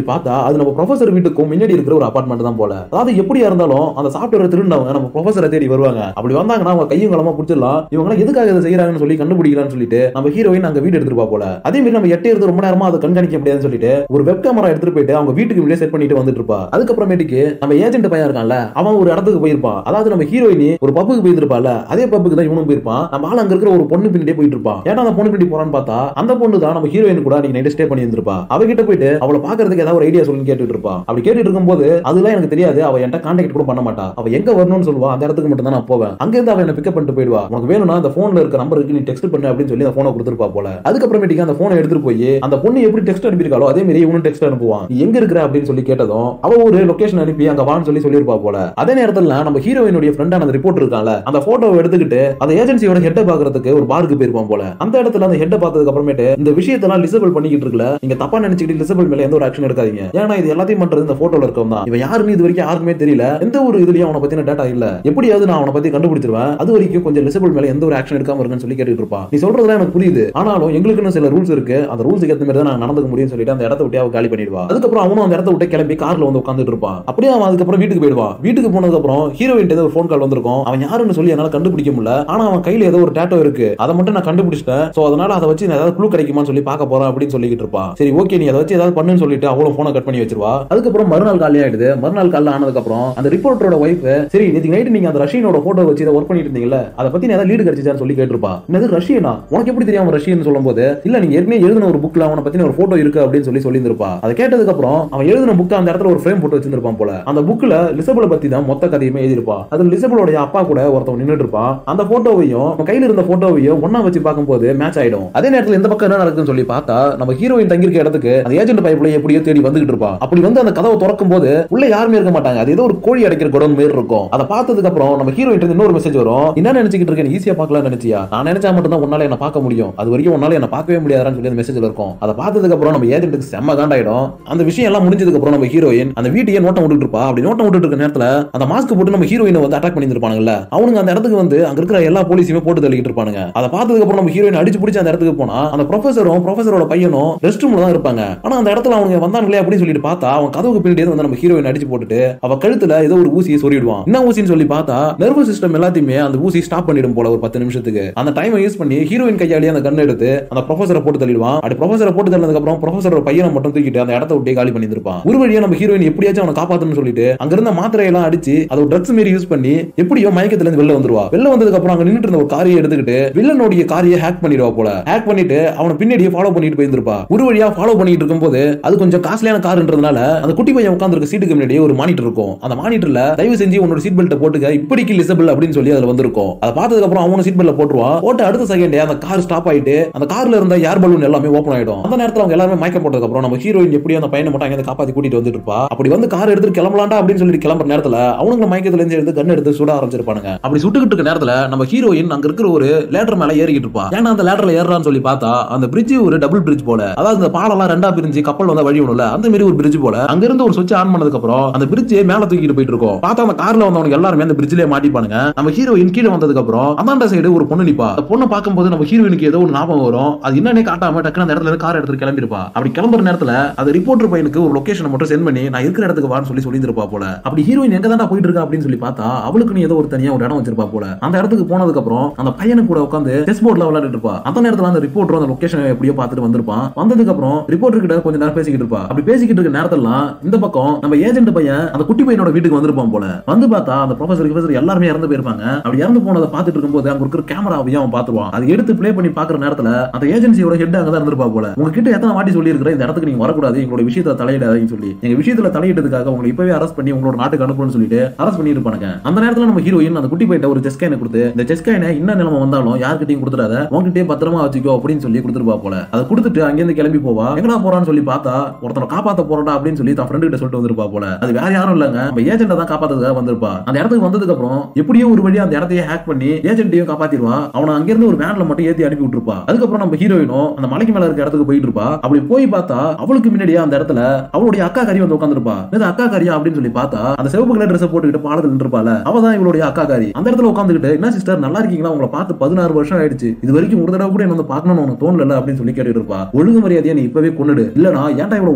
சொல்லி பார்த்தா அது நம்ம ப்ரொஃபசர் வீட்டுக்கும் முன்னாடி இருக்கிற ஒரு அபார்ட்மெண்ட் தான் போல அதாவது எப்படியா இருந்தாலும் அந்த சாஃப்ட்வேர் திருடினவங்க நம்ம ப்ரொஃபசரை தேடி வருவாங்க அப்படி வந்தாங்கன்னா அவங்க கையும் களமா பிடிச்சிடலாம் இவங்க எதுக்காக இதை செய்யறாங்கன்னு சொல்லி கண்டுபிடிக்கலாம்னு சொல்லிட்டு நம்ம ஹீரோயின் அங்க வீடு எடுத்துட்டு போல அதே மாதிரி நம்ம எட்டு எடுத்து ரொம்ப நேரமா அதை கண்காணிக்க முடியாதுன்னு சொல்லிட்டு ஒரு வெப் கேமரா எடுத்துட்டு போயிட்டு அவங்க வீட்டுக்கு முன்னாடி செட் பண்ணிட்டு வந்துட்டு இருப்பா அதுக்கப்புறமேட்டுக்கு நம்ம ஏஜென்ட் பையன் இருக்கான்ல அவன் ஒரு இடத்துக்கு போயிருப்பான் அதாவது நம்ம ஹீரோயினி ஒரு பப்புக்கு போயிருப்பால அதே பப்புக்கு தான் இவனும் போயிருப்பான் நம்ம ஆள் அங்க இருக்கிற ஒரு பொண்ணு பின்னாடியே போயிட்டு இருப்பான் ஏன்னா அந்த பொண்ணு பின்னாடி போறான்னு பார்த்தா அந்த பொண்ணு தான் நம்ம ஹீரோயின் கூட நீங்க நைட் ஸ்டே பண்ணி இருந்திருப்பா அவகிட்ட போயிட்டு அவளை பாக்குறதுக்கு ஏதாவது ஒரு ஐடியா சொல்லி கேட்டுட்டு இருப்பா அப்படி கேட்டுட்டு இருக்கும்போது அதெல்லாம் எனக்கு தெரியாது அவ என்கிட்ட கான்டாக்ட் கூட பண்ண மாட்டா அவ எங்க வரணும்னு சொல்லுவா அந்த இடத்துக்கு மட்டும் தான் நான் போவேன் அங்க இருந்து அவ என்ன பிக்கப் பண்ணிட்டு போயிடுவா உனக்கு வேணும்னா அந்த போன்ல இருக்க நம்பருக்கு நீ டெக்ஸ்ட் பண்ணு அப்படின்னு சொல்லி அந்த போனை கொடுத்துருப்பா போல அதுக்கப்புறமேட்டுக்கு அந்த போனை எடுத்துட்டு போய் அந்த பொண்ணு எப்படி டெக்ஸ்ட் அனுப்பியிருக்காளோ அதே மாதிரி இவனும் டெக்ஸ்ட் அனுப்புவான் நீ எங்க இருக்கிற அப்படின்னு சொல்லி கேட்டதும் அவ ஒரு லொகேஷன் அனுப்பி அங்க வான்னு சொல்லி சொல்லியிருப்பா போல அதே நேரத்துல நம்ம ஹீரோயினுடைய ஃப்ரெண்டான அந்த ரிப்போர்ட் இருக்கான்ல அந்த போட்டோவை எடுத்துக்கிட்டு அந்த ஏஜென்சியோட ஹெட்டை பாக்குறதுக்கு ஒரு பாருக்கு போயிருப்பான் போல அந்த இடத்துல அந்த ஹெட்டை பார்த்ததுக்கு அப்புறமேட்டு இந்த விஷயத்தெல்லாம் லிசபிள் பண்ணிக்கிட்டு இருக்கல நீங்க தப்பா நினைச்சுக்கிட்டு லிசபிள் மேல எந்த ஒரு ஆக்ஷன் எடுக்காதீங்க ஏன்னா இது எல்லாத்தையும் பண்றது இந்த போட்டோல இருக்கவன் தான் இவன் யாருன்னு இது வரைக்கும் யாருக்குமே தெரியல எந்த ஒரு இதுலயும் அவனை பத்தின டேட்டா இல்ல எப்படியாவது நான் அவனை பத்தி கண்டுபிடிச்சிருவேன் அது வரைக்கும் கொஞ்சம் லிசபிள் மேல எந்த ஒரு ஆக்ஷன் எடுக்காம இருக்குன்னு சொல்லி கேட்டுட்டு இருப்பான் நீ சொல்றதுலாம் எனக்கு புரியுது ஆனாலும் எங்களுக்குன்னு சில ரூல்ஸ் இருக்கு அந்த ரூல்ஸுக்கு ஏற்ற மாதிரி தான் நான் நடந்துக்க முடியும்னு சொல்லிட்டு அந்த இடத்த விட்டு அவ காலி பண்ணிடுவா அதுக்கப்புறம் அவனும் அந்த இடத்த விட்டு கிளம்பி கார்ல வந்து உட்காந்துட்டு இருப்பான் அப்படியே அவன் அதுக்கப்புறம் வீட்டுக்கு போயிடுவான் வீட்டுக்கு போனதுக்கு அப்புறம் ஹீரோயின் ஏதோ ஒரு ஃபோன் கால் வந்திருக்கும் அவன் யாருன்னு சொல்லி என்னால கண்டுபிடிக்க முடியல ஆனா அவன் கையில ஏதோ ஒரு டேட்டோ இருக்கு அதை மட்டும் நான் கண்டுபிடிச்சிட்டேன் சோ அதனால அதை வச்சு நான் ஏதாவது க்ளூ கிடைக்குமான்னு சொல்லி பார்க்க போறேன் அப்படின்னு சொல்லிட்டு இருப்பான் சரி ஓகே நீ அதை வச்சு ஏதாவது பண்ணுன்னு சொல்லிட்டு அவளும் போனை கட் பண்ணி வச்சிருவா அதுக்கப்புறம் மறுநாள் காலையில் ஆயிடுது மறுநாள் காலையில் ஆனதுக்கு அப்புறம் அந்த ரிப்போர்ட்டரோட ஒய்ஃப் சரி நேற்று நைட்டு நீங்க அந்த ரஷ்யனோட போட்டோ வச்சு இதை ஒர்க் பண்ணிட்டு இருந்தீங்கல்ல அதை பத்தி நீ ஏதாவது லீடு கிடைச்சிச்சான்னு சொல்லி கேட்டிருப்பா என்னது ரஷ்யனா உனக்கு எப்படி தெரியும் அவன் ரஷ்யன் சொல்லும்போது இல்ல நீங்க ஏற்கனவே எழுதின ஒரு புக்ல அவனை பத்தி ஒரு போட்டோ இருக்கு அப்படின்னு சொல்லி சொல்லியிருந்திருப்பா அதை கேட்டதுக்கு அப்புறம் அவன் எழுதின புக் அந்த இடத்துல ஒரு ஃப்ரேம் போட்டு வச்சிருந்திருப்பான் போல அந்த புக்ல லிசபிள பத்தி தான் மொத்த கதையுமே எழுதிருப்பா அது லிசபிளோட அப்பா கூட ஒருத்தவன் நின்னுட்டு இருப்பான் அந்த போட்டோவையும் அவன் கையில இருந்த போட்டோவையும் ஒண்ணா வச்சு பார்க்கும்போது மேட்ச் ஆயிடும் அதே நேரத்துல இந்த பக்கம் என்ன நடக்குதுன்னு சொல்லி பார்த்தா நம்ம ஹீரோயின் தங்கியிருக்க இடத்துக்கு அந்த ஏஜென்ட் பைப்ல எப்படியோ தேடி வந்துகிட்டு இருப்பா அப்படி வந்து அந்த கதவை திறக்கும் போது உள்ள யாருமே இருக்க மாட்டாங்க அது ஏதோ ஒரு கோழி அடைக்கிற குடம் மாதிரி இருக்கும் அதை பார்த்ததுக்கு அப்புறம் நம்ம ஹீரோயின் இன்னொரு மெசேஜ் வரும் என்ன நினைச்சிட்டு இருக்கேன் ஈஸியா பார்க்கலாம் நினைச்சியா நான் நினைச்சா மட்டும் தான் உன்னால என்ன பார்க்க முடியும் அது வரைக்கும் உன்னால என்ன பார்க்கவே முடியாதான்னு சொல்லி அந்த மெசேஜ்ல இருக்கும் அதை பார்த்ததுக்கு அப்புறம் நம்ம ஏஜென்ட்டுக்கு செம்ம காண்டாயிடும் அந்த விஷயம் எல்லாம் முடிஞ்சதுக்கு அப்புறம் நம்ம ஹீரோயின் அந்த வீட்டையே நோட்டம் விட்டுட்டு இருப்பா அப்படி நோட்டம் விட்டுட்டு இருக்க நேரத்துல அந்த மாஸ்க் போட்டு நம்ம ஹீரோயினை வந்து அட்டாக் பண்ணியிருப்பானுங்கல்ல அவனுங்க அந்த இடத்துக்கு வந்து அங்க இருக்கிற எல்லா போலீஸுமே போட்டு தள்ளிட்டு இருப்பானுங்க அதை பார்த்ததுக்கு அப்புறம் நம்ம ஹீரோயின் அடிச்சு பிடிச்சி அந்த இடத்துக்கு போனா அந்த ப்ரொஃபசரும் ப்ரொஃபசரோட பையனும் ரெஸ்ட் ரூம்ல தான் இருப்பாங்க ஆனா அந்த இடத்துல அவங்க வந்தாங்களே அப்படின்னு சொல்லிட்டு பார்த்தா அவன் கதவுக்கு பின்னாடி வந்து நம்ம ஹீரோயின் அடிச்சு போட்டுட்டு அவ கழுத்துல ஏதோ ஒரு ஊசியை சொருவிடுவான் என்ன ஊசின்னு சொல்லி பார்த்தா நர்வஸ் சிஸ்டம் எல்லாத்தையுமே அந்த ஊசி ஸ்டாப் பண்ணிடும் போல ஒரு பத்து நிமிஷத்துக்கு அந்த டைமை யூஸ் பண்ணி ஹீரோயின் கையாலேயே அந்த கண்ணை எடுத்து அந்த ப்ரொஃபசரை போட்டு தள்ளிடுவான் அப்படி ப்ரொஃபசரை போட்டு தள்ளதுக்கு அப்புறம் ப்ரொஃபசரோட பையனை மட்டும் தூக்கிட்டு அந்த இடத்த விட்டே காலி பண்ணியிருப்பான் ஒரு வழியா நம்ம ஹீரோயின் எப்படியாச்சும் அவனை காப்பாத்தணும்னு சொல்லிட்டு அங்க இருந்த மாத்திரை எல்லாம் அடிச்சு அதை ஒரு ட்ரக்ஸ் மாரி யூஸ் பண்ணி எப்படியோ மயக்கத்துல இருந்து வெளில வந்துருவா வெளில வந்ததுக்கு அப்புறம் அங்க நின்னுட்டு இருந்த ஒரு காரியை எடுத்துக்கிட்டு வில்லனுடைய காரியை ஹேக் பண்ணிடுவா போல ஹேக் பண்ணிட்டு அவனை பின்னாடியே ஃபாலோ பண்ணிட்டு போயிருந்திருப்பா ஒரு வழியா ஃபாலோ பண்ணிட்டு இருக்கும்போது அது கொஞ்சம் காஸ்ட்லியான கார்ன்றதுனால அந்த குட்டி பையன் உட்காந்துருக்க சீட்டுக்கு முன்னாடி ஒரு மானிட்டர் இருக்கும் அந்த மானிட்டர்ல தயவு செஞ்சு உன்னோட சீட் பெல்ட்டை போட்டுக்க இப்படிக்கு லிசபிள் அப்படின்னு சொல்லி அதுல வந்திருக்கும் அதை பார்த்ததுக்கு அப்புறம் அவன சீட் பெல்ட்ல போட்டுருவான் போட்டு அடுத்த செகண்டே அந்த கார் ஸ்டாப் ஆயிட்டு அந்த கார்ல இருந்த ஏர் பலூன் எல்லாமே ஓப்பன் ஆயிடும் அந்த நேரத்துல அவங்க எல்லாருமே மயக்கம் போட்டதுக்கு அப்புறம் நம்ம ஹீரோயின் எப்படி அந்த பையனை மட்டும் அங்க காப்பாத்தி கூட்டிட்டு வந்துட்டு இருப்பா அப்படி வந்து கார் எடுத்துட்டு கிளம்பலாண்டா அப்படின்னு சொல்லிட்டு கிளம்புற நேரத்துல அவனுங்க மயக்கத்துல இருந்து எடுத்து கன் எடுத்து சுட ஆரம்பிச்சிருப்பானுங்க அப்படி சுட்டுக்கிட்டு இருக்க நேரத்துல நம்ம ஹீரோயின் அங்க இருக்கிற ஒரு லேட்டர் மேல ஏறிக்கிட்டு இருப்பா ஏன்னா அந்த லேட்டர்ல ஏறான்னு சொல்லி பார்த்தா அந்த பிரிட்ஜ் ஒரு டபுள் பிரிட்ஜ் போல அதாவது இந்த பாலம்லாம் ரெண்டா பிரிஞ்சு கப்பல் வந்தா வழி ஒண்ணுல அந்த மாதிரி ஒரு பிரிட்ஜ் போல அங்க இருந்து ஒரு சுவிட்ச் ஆன் பண்ணதுக்கு அப்புறம் அந்த பிரிட்ஜ் மேல தூக்கிட்டு போயிட்டு இருக்கும் பார்த்தா அந்த கார்ல வந்தவங்க எல்லாருமே அந்த பிரிட்ஜ்லயே மாட்டிப்பானுங்க நம்ம ஹீரோயின் கீழே வந்ததுக்கு அப்புறம் அந்தாண்ட சைடு ஒரு பொண்ணு நிப்பா அந்த பொண்ணை பார்க்கும்போது நம்ம ஹீரோயினுக்கு ஏதோ ஒரு ஞாபகம் வரும் அது என்னன்னே காட்டாம டக்குனு அந்த இடத்துல இருந்து கார் எடுத்துட்டு கிளம்பிருப்பா அப்படி கிளம்புற நேரத்துல அந்த ரிப்போர்ட்டர் பையனுக்கு ஒரு லொகேஷன் மட்டும் சென்ட் பண்ணி நான் இருக்கிற இடத்துக்கு வான்னு சொல்லி சொல்லியிருப்பா போல அப்படி ஹீரோயின் எங்க தான்டா போயிட்டு இருக்கா அப்படின்னு சொல்லி பார்த்தா அவளுக்கு நீ ஏதோ ஒரு தனியா ஒரு இடம் வச்சிருப்பா போல அந்த இடத்துக்கு போனதுக்கு அப்புறம் அந்த பையனு கூட உட்காந்து செஸ் போர்ட்ல விளையாடிட்டு இருப்பா அந்த நேரத்துல அந்த ரிப்போர்ட்டர் அந்த லொகேஷன் எப்படியோ பார்த்துட்டு வந்திருப்பான் வந்ததுக்கு அப்புறம் ரிப்போர்ட்டர் கிட்ட கொஞ்ச நேரம் பேசிக்கிட்டு இருப்பா அப்படி பேசிக்கிட்டு இருக்க நேரத்தெல்லாம் இந்த பக்கம் நம்ம ஏஜென்ட் பையன் அந்த குட்டி பையனோட வீட்டுக்கு வந்திருப்பான் போல வந்து பார்த்தா அந்த ப்ரொஃபசர் ப்ரொஃபசர் எல்லாருமே இறந்து போயிருப்பாங்க அப்படி இறந்து போனதை பார்த்துட்டு இருக்கும்போது அங்க இருக்கிற கேமராவையும் அவன் பார்த்துருவான் அது எடுத்து ப்ளே பண்ணி பாக்குற நேரத்துல அந்த ஏஜென்சியோட ஹெட் அங்க தான் இருந்திருப்பா போல உங்ககிட்ட எத்தனை வாட்டி சொல்லி இருக்கிற இந்த இடத்துக்கு நீங்க வரக்கூடாது எங்களோட விஷயத்துல தலையிடாதீங்கன்னு சொல்லி எங்க விஷயத்துல தலையிட்டதுக்காக உங்களை இப்பவே அரெஸ்ட் பண்ணி உங்களோட நாட்டுக்கு அனுப்பணும்னு சொல்லிட்டு அரெஸ்ட் பண்ணி இருப்பானுங்க அந்த நேரத்துல நம்ம ஹீரோயின் அந்த குட்டி பையிட்ட ஒரு செஸ் காயினை கொடுத்து இந்த செஸ் காயினை என்ன நிலைமை வந்தாலும் யார்கிட்டயும் கொடுத்துறாத உங்ககிட்டயே பத்திரமா வச்சுக்கோ அப்படின்னு சொல்லி கொடுத்துருப்பா போல அதை கொடுத்துட்டு அங்கிருந்து கிளம்பி போவா எங்கடா போறான்னு சொல்லி பார்த்தா ஒருத்தனை காப்பாத்த போறடா அப்படின்னு சொல்லி தன் ஃப்ரெண்டு கிட்ட சொல்லிட்டு வந்திருப்பா போல அது வேற யாரும் இல்லங்க நம்ம ஏஜென்ட தான் காப்பாத்துறதுக்காக வந்திருப்பா அந்த இடத்துக்கு வந்ததுக்கு அப்புறம் எப்படியோ ஒரு வழியா அந்த இடத்தையே ஹேக் பண்ணி ஏஜென்ட்டையும் காப்பாத்திடுவா அவனை அங்கிருந்து ஒரு வேன்ல மட்டும் ஏத்தி அனுப்பி விட்டுருப்பா அதுக்கப்புறம் நம்ம ஹீரோயினும் அந்த மலைக்கு மேல இருக்க இடத்துக்கு போயிட்டு இருப்பா அப்படி போய் பார்த்தா அவளுக்கு முன்னாடியே அந்த இடத்துல அவளுடைய அக்கா கறி வந்து உட்காந்துருப்பா இது அக்கா கறியா அப்படின்னு சொல்லி பார்த்தா அந்த சிவப்பு கலர் ட்ரெஸ் போட்டுக்கிட்டு பாலத்தில் நின்றுப்பால அவ தான் இவளுடைய அக்கா காரி அந்த இடத்துல உட்காந்துக்கிட்டு என்ன சிஸ்டர் நல்லா இருக்கீங்களா உங்களை பார்த்து பதினாறு வருஷம் ஆயிடுச்சு இது வரைக்கும் ஒரு தடவை கூட என்ன வந்து பார்க்கணும்னு உனக்கு தோணல அப்படின்னு சொல்லி கேட்டுட்டு இருப்பா ஒழுங்கு மரியாதையா நீ இப்பவே கொண்டுடு இல்லனா ஏன்டா இவ்வளவு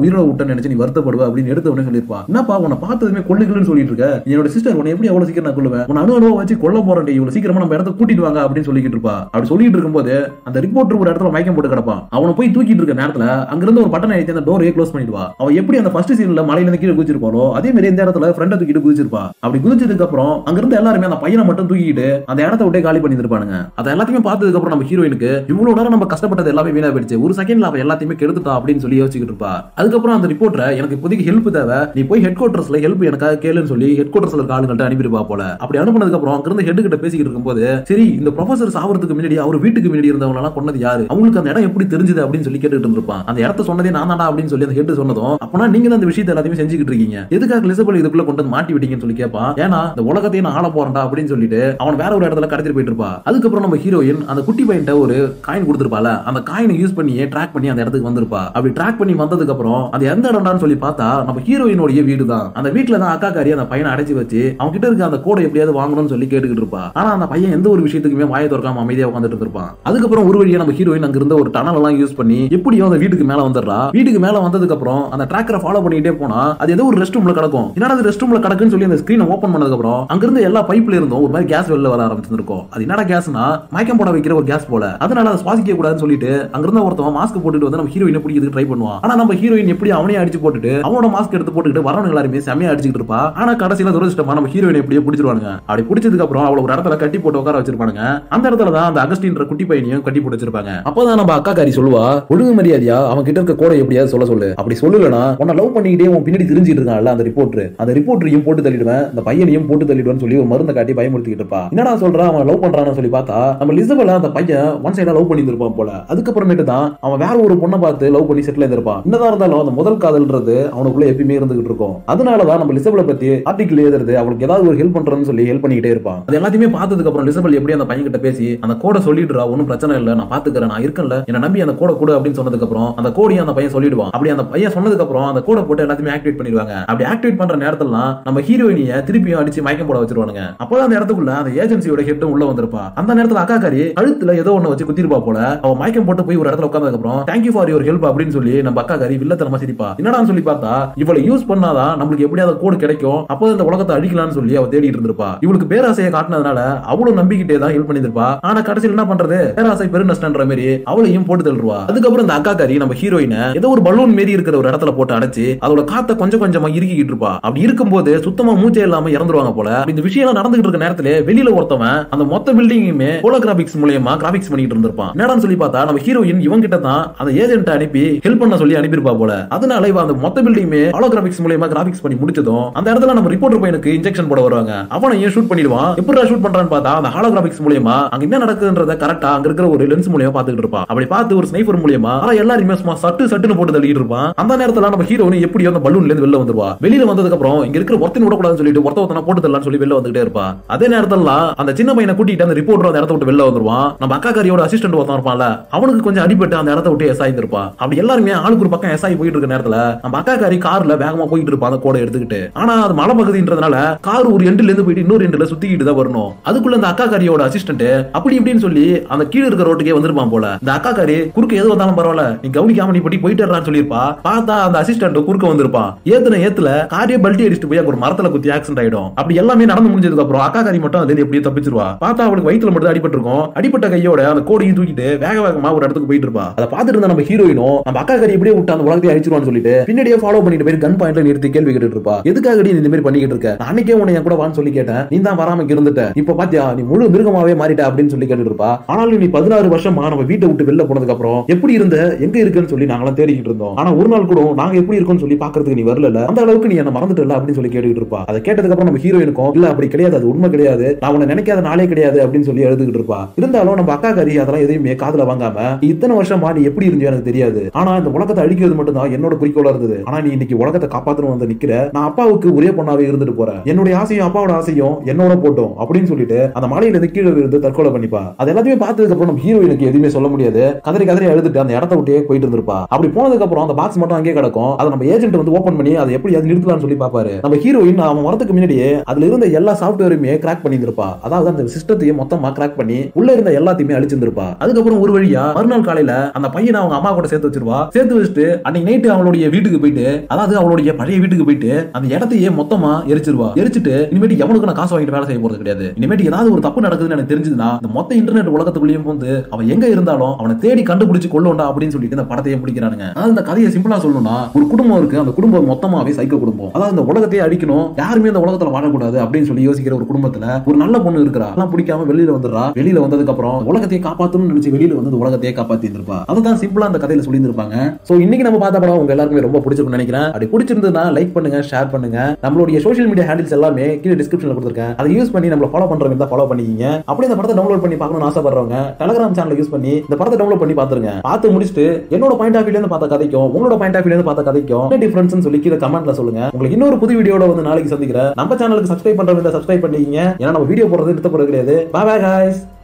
உயிரோட விட்டேன்னு நினைச்சு நீ வருத்தப்படுவ அப்படின்னு எடுத்த உடனே சொல்லியிருப்பா என்னப்பா உன்னை பார்த்ததுமே கொள்ளுகள்னு சொல்லிட்டு இருக்க நீ என்னோட சிஸ்டர் உன்னை எப்படி அவ்வளவு சீக்கிரம் நான் கொள்ளுவேன் உன்னை அணு அணுவா வச்சு கொல்ல போறேன் இவ்வளவு சீக்கிரமா நம்ம இடத்த கூட்டிட்டு வாங்க அப்படின்னு சொல்லிட்டு இருப்பா அப்படி சொல்லிட்டு இருக்கும்போது அந்த ரிப்போர்ட்டர் ஒரு இடத்துல மயக்கம் போட்டு கிடப்பான் அவனை போய் தூக்கிட்டு இருக்க நேரத்துல அங்கிருந்து ஒரு பட்டனை ஏத்தி அந்த டோரையே க்ளோஸ் பண்ணிடுவா அவ எப்படி அந்த ஃபர்ஸ்ட் சீன்ல மலையில இருந்து கீழே குதிச்சிருப்பாளோ அதே மாதிரி இந்த இடத்துல ஃப்ரெண்டை தூக்கிட்டு குதிச்சிருப்பா அப்படி குதிச்சதுக்கு அப்புறம் அங்கிருந்து எல்லாருமே அந்த பையனை மட்டும் தூக்கிட்டு அந்த இடத்த விட்டே காலி பண்ணி இருப்பானுங்க அதை எல்லாத்தையுமே பார்த்ததுக்கு அப்புறம் நம்ம ஹீரோயினுக்கு இவ்வளவு நேரம் நம்ம கஷ்டப்பட்டது எல்லாமே வீணா போயிடுச்சு ஒரு செகண்ட்ல அவ எல்லாத்தையுமே கெடுத்துட்டா அப்படின்னு சொல்லி யோசிச்சுட்டு இருப்பா அதுக்கப்புறம் அந்த ரிப்போர்ட்டரை எனக்கு இப்போதைக்கு ஹெல்ப் தேவை நீ போய் ஹெட் குவார்டர்ஸ்ல ஹெல்ப் எனக்காக கேளுன்னு சொல்லி ஹெட் குவார்டர்ஸ்ல இருக்க ஆளுங்கள்ட்ட அனுப்பிடுப்பா போல அப்படி அனுப்புனதுக்கு அப்புறம் அங்கிருந்து ஹெட் கிட்ட பேசிக்கிட்டு இருக்கும்போது சரி இந்த ப்ரொஃபசர் சாவறதுக்கு முன்னாடி அவர் வீட்டுக்கு முன்னாடி இருந்தவங்க எல்லாம் கொன்னது யாரு அவங்களுக்கு அந்த இடம் எப்படி தெரிஞ்சது அப்படின்னு சொல்லி கேட்டுட்டு இருப்பான் அந்த இடத்த சொன்னதே நான் தான்டா அப்படின்னு சொல்லி அந்த ஹெட் சொன்னதும் அப்பனா நீங்க தான் அந்த விஷயத்தை எல்லாத்தையுமே செஞ்சுக்கிட்டு இருக்கீங்க எதுக்காக லிசபல் இதுக்குள்ள கொண்டு வந்து மாட்டி விட்டீங்கன்னு சொல்லி கேட்பான் ஏன்னா இந்த உலகத்தையே நான் ஆள போறேன்டா அப்படின்னு சொல்லிட்டு அவன் வேற ஒரு இடத்துல கடத்திட்டு போயிட்டு இருப்பா அதுக்கப்புறம் நம்ம ஹீரோயின் அந்த குட்டி பையன்ட்ட ஒரு காயின் கொடுத்துருப்பால அந்த காயினை யூஸ் பண்ணி ட்ராக் பண்ணி அந்த இடத்துக்கு வந்திருப்பா அப்படி ட்ராக் பண்ணி வந்ததுக்கு அப்புறம் அது எந்த இடம்டான்னு சொல்லி பார்த்தா நம்ம ஹீரோயினுடைய வீடு தான் அந்த வீட்டுல தான் அக்கா காரி அந்த பையனை அடைச்சு வச்சு அவங்க கிட்ட இருக்க அந்த கோடை எப்படியாவது வாங்கணும்னு சொல்லி கேட்டுக்கிட்டு இருப்பா ஆனா அந்த பையன் எந்த ஒரு விஷயத்துக்குமே வாயை திறக்காம அமைதியா உட்காந்துட்டு இருப்பான் அதுக்கப்புறம் ஒரு வழியா நம்ம ஹீரோயின் அங்க இருந்த ஒரு டனல் எல்லாம் யூஸ் பண்ணி எப்படியோ அந்த வீட்டுக்கு மேல வந்துடுறா வீட்டுக்கு மேல வந்ததுக்கு அப்புறம் அந்த ட்ராக்கரை ஃபாலோ பண்ணிட்டே போனா அது ஏதோ ஒரு ரெஸ்ட் ரூம்ல கிடக்கும் என்னடா அது ரெஸ்ட் ரூம்ல கிடக்குன்னு சொல்லி அந்த ஸ்கிரீனை ஓபன் பண்ணதுக்கு அப்புறம் அங்க இருந்த எல்லா பைப்ல இருந்தும் ஒரு மாதிரி கேஸ் வெளில வர ஆரம்பிச்சிருக்கும் அது என்னடா கேஸ்னா மயக்கம் போட வைக்கிற ஒரு கேஸ் போல அதனால அதை சுவாசிக்க கூடாதுன்னு சொல்லிட்டு அங்க இருந்த ஒருத்தவன் மாஸ்க் போட்டுட்டு வந்து நம்ம ஹீரோயினை பிடிக்கிறதுக்கு ட்ரை பண்ணுவான் ஆனா நம்ம ஹீரோயின் எப்படி அவனே அடிச்சு போட்டுட்டு அவனோட மாஸ்க் எடுத்து போட்டுக்கிட்டு வரவங்க எல்லாருமே செமையா அடிச்சுட்டு இருப்பா ஆனா கடைசியில துரதிருஷ்டமா நம்ம ஹீரோயின் எப்படியே பிடிச்சிருவாங்க அப்படி பிடிச்சதுக்கு அப்புறம் அவளை ஒரு இடத்துல கட்டி போட்டு உட்கார வச்சிருப்பாங்க அந்த இடத்துல தான் அந்த அகஸ்டின்ற குட்டி பையனையும் கட்டி போட்டு வச்சிருப்பாங்க அப்பதான் நம்ம அக்கா காரி சொல்லுவா ஒழுங்கு மரியாதையா அவன் கிட்ட இருக்க கோடை எப்படியாவது சொல்ல சொல்லு அப்படி சொல்லலனா உன்னை லவ் பண்ணிக்கிட்டே உன் பின்னாடி தெரிஞ்சிட்டு இருக்கான்ல அந்த ரிப்போர்ட்டர் அந்த ரிப்போர்ட்டரையும் போட்டு தள்ளிடுவேன் அந்த பையனையும் போட்டு தள்ளிடுவேன்னு சொல்லி ஒரு மருந்தை காட்டி பயமுறுத்திக்கிட்டு இருப்பா என்னடா சொல்றான் அவன் லவ் பண்றான்னு சொல்லி பார்த்தா நம்ம லிசபெல அந்த பையன் ஒன் சைடா லவ் பண்ணி இருப்பான் போல அதுக்கப்புறமேட்டு தான் அவன் வேற ஒரு பொண்ணை பார்த்து லவ் பண்ணி செட்டில் இருந்திருப்பான் என்னதான் இருந்தாலும் அந்த முதல் காதல்ன்றது அவனுக்குள்ள எப்பயுமே இருந்துகிட்டு இருக்கும் அதனாலதான் நம்ம லிசபெல பத்தி ஆர்டிகல் எழுதுறது அவளுக்கு ஏதாவது ஒரு ஹெல்ப் பண்றேன்னு சொல்லி ஹெல்ப் பண்ணிக்கிட்டே இருப்பான் அது எல்லாத்தையுமே பார்த்ததுக்கு அப்புறம் லிசபெல் எப்படி அந்த பையன் கிட்ட பேசி அந்த கோடை சொல்லிடுறா ஒன்றும் பிரச்சனை இல்லை நான் பாத்துக்கிறேன் நான் இருக்கேன்ல என்ன நம்பி அந்த கோடை கொடு அப்படின்னு சொன்னதுக்கு அப்புறம் அந்த கோடையும் அந்த பையன் சொல்லிடுவான் அப்படி அந்த பையன் சொன்னதுக்கு அப்புறம் அந்த கோடை போட்டு எல்லாத்தையுமே ஆக்டிவேட் பண்ணிடுவாங்க அப்படி ஆக்டிவேட் பண்ற நேரத்துலாம் நம்ம ஹீரோயினிய திருப்பியும் அடிச்சு மயக்கம் போட வச்சிருவானுங்க அப்போதான் அந்த இடத்துக்குள்ள அந்த ஏஜென்சியோட ஹெட்டும் உள்ள வந்திருப்பா அந்த நேரத்துல அக்கா காரி கழுத்துல ஏதோ ஒண்ணு வச்சு குத்திருப்பா போல அவ மயக்கம் போட்டு போய் ஒரு இடத்துல உட்கார்ந்ததுக்கு அப்புறம் தேங்க்யூ ஃபார் யுவர் ஹெல்ப் அப்படின்னு சொல்லி நம்ம அக்கா காரி வில்லத்தனமா சிரிப்பா என்னடான்னு சொல்லி பார்த்தா இவளை யூஸ் பண்ணாதான் நம்மளுக்கு எப்படியாவது கோடு கிடைக்கும் அப்போ இந்த உலகத்தை அடிக்கலாம்னு சொல்லி அவ தேடிட்டு இருந்திருப்பா இவளுக்கு பேராசையை காட்டினதுனால அவளும் நம்பிக்கிட்டே தான் ஹெல்ப் பண்ணிருப்பா ஆனா கடைசியில் என்ன பண்றது பேராசை பெரு நஷ்டன்ற மாதிரி அவளையும் போட்டு தள்ளுவா அதுக்கப்புறம் இந்த அக்கா காரி நம்ம ஹீரோயினை ஏதோ ஒரு பலூன் மாரி இருக்கிற ஒரு இடத்துல போட்டு அடைச்சு அதோட காத்த கொஞ்சம் கொஞ்சமா இறுக்கிட்டு இருப்பா அப்படி இருக்கும்போது சுத்தமா மூச்சே இல்லாம இறந்துருவாங்க போல அப்படி இந்த விஷயம் எல்லாம் நடந்துகிட்டு இருக்க நேரத்துல வெளியில ஒருத்தவன் அந்த மொத்த பில்டிங்குமே ஹோலோகிராபிக்ஸ் மூலியமா கிராபிக்ஸ் பண்ணிட்டு இருந்திருப்பான் என்னடான்னு சொல்லி பார்த்தா நம்ம ஹீரோயின் இவங்க கிட்ட தான் அந்த ஏஜென்ட் அனுப்பி ஹெல்ப் பண்ண சொல்லி அனுப்பியிருப்பா போல அதனால இவ அந்த மொத்த பில்டிங்குமே ஹோலோகிராபிக்ஸ் மூலியமா கிராபிக்ஸ் பண்ணி முடிச்சதும் அந்த இடத்துல நம்ம ரிப்போர்ட்டர் பையனுக்கு இன்ஜெக்ஷன் போட வருவாங்க அவனையும் ஷூட் பண்ணிடுவான் எப்படா ஷூட் பண்றான்னு பார்த்தா அந்த ஹாலோகிராபிக்ஸ் மூலியமா அங்க என்ன நடக்குதுன்றத கரெக்டா அங்க இருக்கிற ஒரு லென்ஸ் மூலியமா பாத்துக்கிட்டு இருப்பான் அப்படி பார்த்து ஒரு ஸ்னைப்பர் மூலியமா ஆனா எல்லாருமே சும்மா சட்டு சட்டுன்னு போட்டு தள்ளிட்டு இருப்பான் அந்த நேரத்துல நம்ம ஹீரோயின் எப்படியோ அந்த பலூன்ல இருந்து வெளில வந்துருவா வெளியில வந்ததுக்கு அப்புறம் இங்க இருக்கிற ஒருத்தன் விடக்கூடாதுன்னு சொல்லிட்டு ஒருத்த ஒருத்தன போட்டு தரலாம்னு சொல்லி வெளில வந்துட்டே இருப்பா அதே நேரத்துல அந்த சின்ன பையனை கூட்டிட்டு அந்த ரிப்போர்ட்டர் அந்த இடத்த விட்டு வெளில வந்துருவான் நம்ம அக்கா காரியோட அசிஸ்டன்ட் ஒருத்தன் இருப்பான்ல அவனுக்கு கொஞ்சம் அடிபட்டு அந்த இடத்த விட்டு எஸ் ஆயிருப்பா அப்படி எல்லாருமே ஆளுக்கு ஒரு பக்கம் எஸ் ஆகி போயிட்டு இருக்க நேரத்துல நம்ம அக்கா காரி கார்ல வேகமா போயிட்டு இருப்பா அந்த கோடை எடுத்துக்கிட்டு ஆனா அது மலை பகுதின்றதுனால கார் ஒரு எண்டுல இருந்து போயிட்டு இன்னொரு எண்டுல சுத்திக்கிட்டு தான் வரணும் அதுக்குள்ள அந்த அக்கா காரியோட அசிஸ்டன்ட் அப்படி இப்படின்னு சொல்லி அந்த கீழ இருக்க ரோட்டுக்கே வந்திருப்பான் போல இந்த அக்கா காரி குறுக்க எது வந்தாலும் பரவாயில்ல நீ கவனிக்காம நீ பட்டி போயிட்டு சொல்லியிருப்பா பார்த்தா அந்த அசிஸ்டன்ட் குறுக்க வந்திருப்பான் ஏத்துன ஏத்துல காரியே பல்ட்டி அடிச்சுட்டு போய் அங்க ஒரு மரத்துல குத்தி ஆக்சிடென்ட் ஆயிடும் அப்படி எல்லாமே நடந்து முடிஞ்சதுக்கு அப்புறம் அக்கா காரி மட்டும் அதுல எப்படியே தப்பிச்சிருவா பார்த்தா அவளுக்கு வயித்துல மட்டும் அடிபட்டு இருக்கும் அடிப்பட்ட கையோட அந்த கோடையும் தூக்கிட்டு வேக வேகமா ஒரு இடத்துக்கு போயிட்டு இருப்பா அதை பார்த்துட்டு இருந்த நம்ம ஹீரோயினும் நம்ம அக்கா காரி எப்படியே விட்டு அந்த உலகத்தை அழிச்சிருவான்னு சொல்லிட்டு பின்னாடியே ஃபாலோ பண்ணிட்டு போய் கன் பாயிண்ட்ல நிறுத்தி கேள்வி கேட்டுட்டு இருப்பா எதுக்காக நீ இந்த மாதிரி பண்ணிக்கிட்டு இருக்க நான் அன்னைக்கே உன்னை என் கூட வான்னு சொல்லி கேட்டேன் நீ தான் வராம இங்க இருந்துட்ட இப்ப பாத்தியா நீ முழு மிருகமாவே மாறிட்ட அப்படின்னு சொல்லி கேட்டுட்டு இருப்பா ஆனாலும் நீ பதினாறு வருஷமா நம்ம வீட்டை விட்டு வெளில போனதுக்கு அப்புறம் எப்படி இருந்த எங்க இருக்குன்னு சொல்லி நாங்களாம் தேடிக்கிட்டு இருந்தோம் ஆனா ஒரு நாள் கூட நாங்க எப்படி இருக்கோம்னு சொல்லி பாக்குறதுக்கு நீ வரல அந்த அளவுக்கு நீ என்ன மறந்துட்டல அப்படின்னு சொல்லி கேட்டுக்கிட்டு இருப்பா அதை கேட்டதுக்கு அப்புறம் நம்ம ஹீரோயினுக்கும் இல்ல அப்படி கிடையாது அது உண்மை கிடையாது நான் உன்னை நினைக்காத நாளே கிடையாது அப்படின்னு சொல்லி எழுதுகிட்டு இருப்பா இருந்தாலும் நம்ம அக்கா கறி அதெல்லாம் எதையுமே காதுல வாங்காம நீ இத்தனை வருஷமா நீ எப்படி இருந்தியோ எனக்கு தெரியாது ஆனா இந்த உலகத்தை அழிக்கிறது மட்டும் தான் என்னோட குறிக்கோளா இருந்தது ஆனா நீ இன்னைக்கு உலகத்தை காப்பாத்தணும் வந்து நிக்கிற நான் அப்பாவுக்கு ஒரே பொண்ணாவே இருந்துட்டு போறேன் என்னுடைய ஆசையும் அப்பாவோட ஆசையும் என்னோட போட்டோம் அப்படின்னு சொல்லிட்டு அந்த மலையில இருந்து கீழே இருந்து தற்கொலை பண்ணிப்பா அது எல்லாத்தையுமே பார்த்ததுக்கு அப்புறம் நம்ம ஹீரோயினுக்கு எதுவுமே சொல்ல முடியாது கதறி கதறி அழுதுட்டு அந்த இடத்த விட்டே போயிட்டு இருந்திருப்பா அப்படி போனதுக்கு அப்புறம் அந்த பாக்ஸ் மட்டும் அங்கேயே கிடக்கும் அதை நம்ம ஏஜென்ட் வந்து ஓபன் பண்ணி அதை எப்படி அது நிறுத்தலாம்னு சொல்லி பாப்பாரு நம்ம ஹீரோயின் அவன் வரதுக்கு முன்னாடியே அதுல இருந்த எல்லா சாஃப்ட்வேருமே கிராக் பண்ணியிருப்பா அதாவது அந்த சிஸ்டத்தையும் மொத்தமா கிராக் பண்ணி உள்ள இருந்த எல்லாத்தையுமே அழிச்சிருந்திருப்பா அதுக்கப்புறம் ஒரு வழியா மறுநாள் காலையில அந்த பையனை அவங்க அம்மா கூட சேர்த்து வச்சிருவா சேர்த்து வச்சுட்டு அன்னைக்கு நைட்டு அவளுடைய வீட்டுக்கு போயிட்டு அதாவது அவளுடைய பழைய வீட்டுக்கு போயிட்டு அந்த இடத்தையே மொத்தமா எரிச்சிருவா எரிச்சிட்டு இனிமேட்டு எவனுக்கு நான் காசு வாங்கிட்டு வேலை செய்ய போறது கிடையாது இனிமேட்டு ஏதாவது ஒரு தப்பு நடக்குதுன்னு எனக்கு தெரிஞ்சதுன்னா இந்த மொத்த இன்டர்நெட் உலகத்துக்குள்ளேயும் வந்து அவன் எங்க இருந்தாலும் அவனை தேடி கண்டுபிடிச்சு கொள்ளுண்டா அப்படின்னு சொல்லிட்டு இந்த படத்தையே முடிக்கிறானுங்க அதாவது இந்த கதையை சிம்பிளா சொல்லணும்னா ஒரு குடும்பம் இருக்கு அந்த குடும்பம் மொத்தமாவே சைக்கோ குடும்பம் அதாவது இந்த உலகத்தையே அடிக்கணும் யாருமே இந்த உலகத்துல வாழக்கூடாது அப்படின்னு சொல்லி யோசிக்கிற ஒரு குடும்பத்துல ஒரு நல்ல பொண்ணு இருக்கிறா எல்லாம் பிடிக்காம வெளியில வந்துடுறா வெளியில வந்ததுக்கு அப்புறம் உலகத்தையே காப்பாத்தணும்னு நினைச்சு வெளியில வந்து உலகத்தையே காப்பாத்தி இருப்பா அதுதான் சிம்பிளா அந்த கதையில சொல்லியிருப்பாங்க சோ இன்னைக்கு நம்ம பார்த்த படம் உங்க எல்லாருக்குமே ரொம்ப பிடிச்சிருக்கும்னு நினைக்கிறேன் அப்படி பிடிச்சிருந்ததுன்னா லைக் பண்ணுங்க ஷேர் பண்ணுங்க நம்மளுடைய சோஷியல் மீடியா ஹேண்டில்ஸ் எல்லாமே கீழே டிஸ்கிரிப்ஷன்ல கொடுத்துருக்கேன் அதை யூஸ் பண்ணி நம்மள ஃபாலோ பண்றவங்க தான் ஃபாலோ பண்ணிக்கிங்க அப்படியே இந்த படத்தை டவுன்லோட் பண்ணி பார்க்கணும்னு ஆசைப்படுறவங்க டெலகிராம் சேனல் யூஸ் பண்ணி இந்த படத்தை டவுன்லோட் பண்ணி பாத்துருங்க பார்த்து முடிச்சுட்டு என்னோட பாயிண்ட் ஆஃப் வியூல இருந்து பார்த்த கதைக்கும் உங்களோட பாயிண்ட் ஆஃப் வியூல இருந்து பார்த்த கதைக்கும் என்ன டிஃபரன்ஸ் சொல்லி கீழே கமெண்ட்ல சொல்லுங்க உங்களுக்கு இன்னொரு புது வீடியோட வந்து நாளைக்கு சந்திக்கிறேன் நம்ம சேனலுக்கு சப்ஸ்கிரைப் பண்றவங்க சப்ஸ்கிரைப் பண்ணிக்கிங்க ஏன்னா நம்ம வீடியோ போடுறது நிறுத்தப்படுறது கிடையாது பாய் பாய் guys